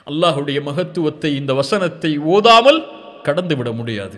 அல்லாஹுடைய மகத்துவத்தை இந்த வசனத்தை ஓதாமல் கடந்து விட முடியாது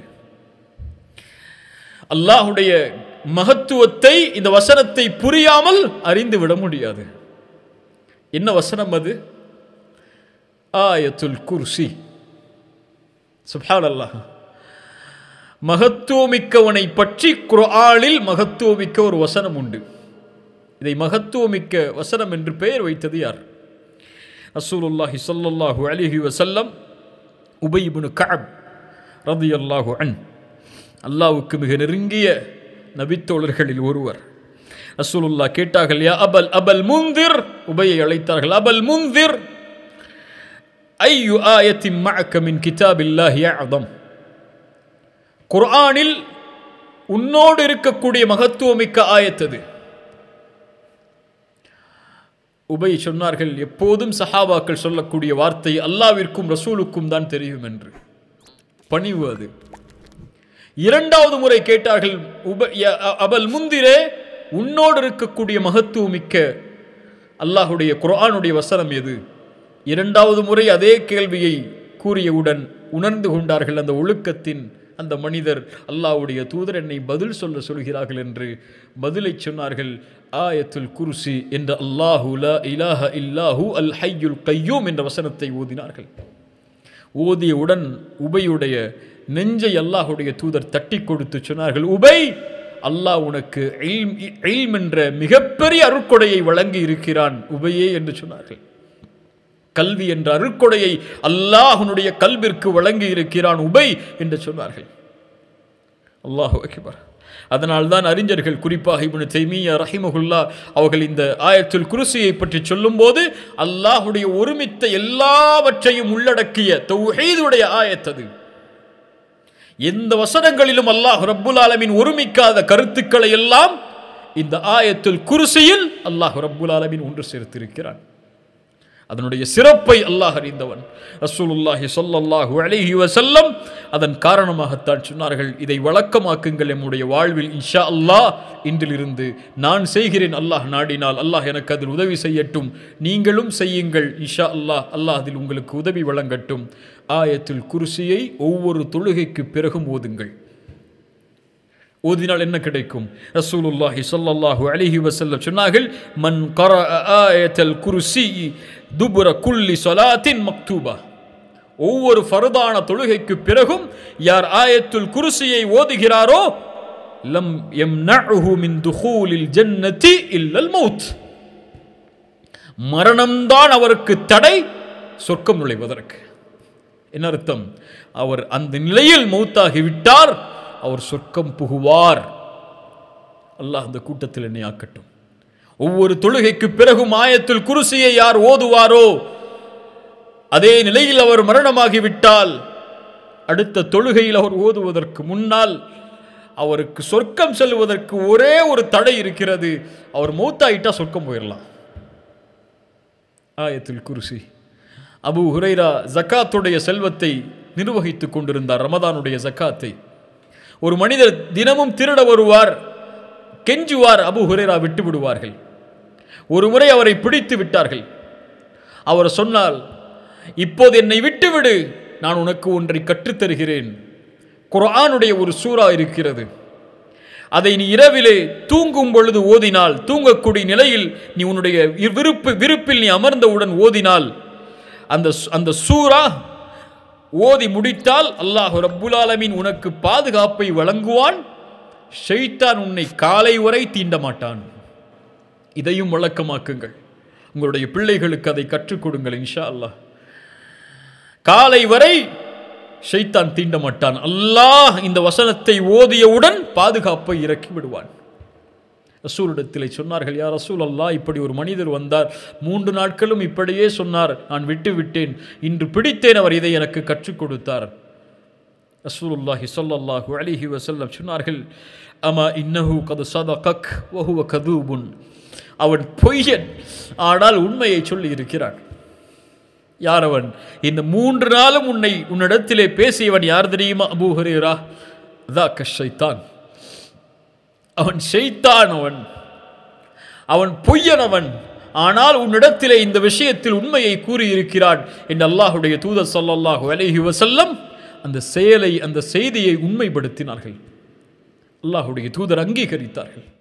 அல்லாஹுடைய மகத்துவத்தை இந்த வசனத்தை புரியாமல் அறிந்து விட முடியாது என்ன வசனம் அது ஆயத்துல் குர்சி சுப்ஹான் அல்லாஹ் மகத்துவமிக்கவனை பற்றி குர்ஆனில் மகத்துவமிக்க ஒரு வசனம் உண்டு இதை மகத்துவமிக்க வசனம் என்று பெயர் வைத்தது யார் ரசூலுல்லாஹி ஸல்லல்லாஹு அலைஹி வஸல்லம் உபை இப்னு கஅப் ரலியல்லாஹு அன் அல்லாஹ்வுக்கு மிக நெருங்கிய நபித்தோழர்களில் ஒருவர் ரசூலுல்லாஹ் கேட்டார்கள் யா அபல் அபல் முந்திர் உபையை அழைத்தார்கள் அபல் முந்திர் ஐயு ஆயத்தின் மஅக்க மின் கிதாபில்லாஹி அஅதம் குர்ஆனில் உன்னோடு இருக்கக்கூடிய மகத்துவமிக்க ஆயத்தது உபை சொன்னார்கள் எப்போதும் சஹாபாக்கள் சொல்லக்கூடிய வார்த்தை அல்லாவிற்கும் ரசூலுக்கும் தான் தெரியும் என்று பணிவு அது இரண்டாவது முறை கேட்டார்கள் உப ய- அ- அபல் முந்திரே உன்னோடு இருக்கக்கூடிய மகத்துவமிக்க அல்லாஹுடைய குர்ஆனுடைய வசனம் எது இரண்டாவது முறை அதே கேள்வியை கூறியவுடன் உணர்ந்து கொண்டார்கள் அந்த ஒழுக்கத்தின் அந்த மனிதர் அல்லாஹ்வுடைய தூதர் என்னை பதில் சொல்ல சொல்கிறார்கள் என்று பதிலை சொன்னார்கள் ஆயத்துல் குர்சி என்ற அல்லாஹு லா இலாஹ இல்லாஹு அல் ஹய்யுல் கையூம் என்ற வசனத்தை ஓதினார்கள் ஓதியவுடன் உபையுடைய நெஞ்சை அல்லாஹுடைய தூதர் தட்டி கொடுத்து சொன்னார்கள் உபை அல்லாஹ் உனக்கு இல்ம் இல்ம் என்ற மிகப்பெரிய அருட்கொடையை வழங்கி இருக்கிறான் உபையே என்று சொன்னார்கள் கல்வி என்ற அருட்கொடையை அல்லாஹ்வுடைய கல்விற்கு வழங்கி இருக்கிறான் உபை என்று சொன்னார்கள் அல்லாஹு அக்பர் அதனால்தான் அறிஞர்கள் குறிப்பாக இப்னு தைமியா ரஹிமஹுல்லா அவர்கள் இந்த ஆயத்துல் குருசியை பற்றி சொல்லும்போது அல்லாஹுடைய ஒருமித்த எல்லாவற்றையும் உள்ளடக்கிய தௌஹீதுடைய ஆயத்தது எந்த வசனங்களிலும் அல்லாஹ் ரப்புல் ஆலமீன் ஒருமிக்காத கருத்துக்களை எல்லாம் இந்த ஆயத்துல் குருசியில் அல்லாஹ் ரப்புல் ஆலமீன் ஒன்று சேர்த்திருக்கிறான் அதனுடைய சிறப்பை அல்லாஹ் அறிந்தவன் ரசூலுல்லாஹி ஸல்லல்லாஹு அலைஹி வஸல்லம் அதன் காரணமாகத்தான் சொன்னார்கள் இதை வழக்கமாக்குங்கள் எம்முடைய வாழ்வில் இன்ஷா அல்லாஹ் இன்றிலிருந்து நான் செய்கிறேன் அல்லாஹ் நாடினால் அல்லாஹ் எனக்கு அதில் உதவி செய்யட்டும் நீங்களும் செய்யுங்கள் இன்ஷா அல்லாஹ் அல்லாஹ் அதில் உங்களுக்கு உதவி வழங்கட்டும் ஆயத்துல் குர்சியை ஒவ்வொரு தொழுகைக்கு பிறகும் ஓதுங்கள் ஓதினால் என்ன கிடைக்கும் ரசூலுல்லாஹி ஸல்லல்லாஹு அலைஹி வஸல்லம் சொன்னார்கள் மன் கரஅ ஆயத்தல் குர்சி துபுர குல்லி ஸலாத்தின் மக்தூபா ஒவ்வொரு ஃபர்தான தொழுகைக்கு பிறகும் யார் ஆயத்துல் குர்சியை ஓதுகிறாரோ லம் யம்னஉஹு மின் துஹூலில் ஜன்னதி இல்லல் மௌத் மரணம்தான் அவருக்கு தடை சொர்க்கம் நுழைவதற்கு என்ன அர்த்தம் அவர் அந்த நிலையில் மௌத்தாகி விட்டார் அவர் சொர்க்கம் புகுவார் அல்லாஹ் அந்த கூட்டத்தில் என்னை ஆக்கட்டும் ஒவ்வொரு தொழுகைக்கு பிறகும் ஆயத்தில் குருசியை யார் ஓதுவாரோ அதே நிலையில் அவர் மரணமாகிவிட்டால் அடுத்த தொழுகையில் அவர் ஓதுவதற்கு முன்னால் அவருக்கு சொர்க்கம் செல்வதற்கு ஒரே ஒரு தடை இருக்கிறது அவர் மௌத்தாயிட்டா சொர்க்கம் போயிடலாம் ஆயத்துல் குருசி அபு ஹுரைரா ஜக்காத்துடைய செல்வத்தை நிர்வகித்துக் கொண்டிருந்தார் ரமதானுடைய ஜக்காத்தை ஒரு மனிதர் தினமும் திருட வருவார் கெஞ்சுவார் அபு ஹுரைரா விட்டு விடுவார்கள் ஒரு முறை அவரை பிடித்து விட்டார்கள் அவர் சொன்னால் இப்போது என்னை விட்டுவிடு நான் உனக்கு ஒன்றை கற்றுத்தருகிறேன் குர்ஆனுடைய ஒரு சூறா இருக்கிறது அதை நீ இரவிலே தூங்கும் பொழுது ஓதினால் தூங்கக்கூடிய நிலையில் நீ உன்னுடைய விருப்பு விருப்பில் நீ அமர்ந்தவுடன் ஓதினால் அந்த சு- அந்த சூரா ஓதி முடித்தால் அல்லாஹ் ரப்புல் ஆலமீன் உனக்கு பாதுகாப்பை வழங்குவான் ஷைத்தான் உன்னை காலை வரை தீண்ட மாட்டான் இதையும் வழக்கமாக்குங்கள் உங்களுடைய பிள்ளைகளுக்கு அதை கற்றுக் கொடுங்கள் இன்ஷா அல்லாஹ் காலை வரை ஷைத்தான் தீண்ட மாட்டான் அல்லாஹ் இந்த வசனத்தை ஓதியவுடன் பாதுகாப்பை இறக்கி விடுவான் ரசூலிடத்தில் சொன்னார்கள் யார் ரசூல் அல்லாஹ் இப்படி ஒரு மனிதர் வந்தார் மூன்று நாட்களும் இப்படியே சொன்னார் நான் விட்டு விட்டேன் இன்று பிடித்தேன் அவர் இதை எனக்கு கற்றுக் கொடுத்தார் ரசூலுல்லாஹி ஸல்லல்லாஹு அலைஹி வஸல்லம் சொன்னார்கள் அமா இன்னஹு கது சதகக் வஹுவ கதூபுன் அவன் பொய்யன் ஆனால் உண்மையை சொல்லி இருக்கிறான் யார் அவன் இந்த மூன்று நாளும் உன்னை உன்னிடத்திலே பேசியவன் யார் தெரியுமா அபூ ஹுரைரா தாக்க ஷைத்தான் அவன் ஷைத்தான் அவன் அவன் பொய்யனவன் ஆனால் உன்னிடத்திலே இந்த விஷயத்தில் உண்மையை கூறியிருக்கிறான் என்று அல்லாஹுடைய தூதர் ஸல்லல்லாஹு அலைஹி வஸல்லம் அந்த செயலை அந்த செய்தியை உண்மைப்படுத்தினார்கள் அல்லாஹுடைய தூதர் அங்கீகரித்தார்கள்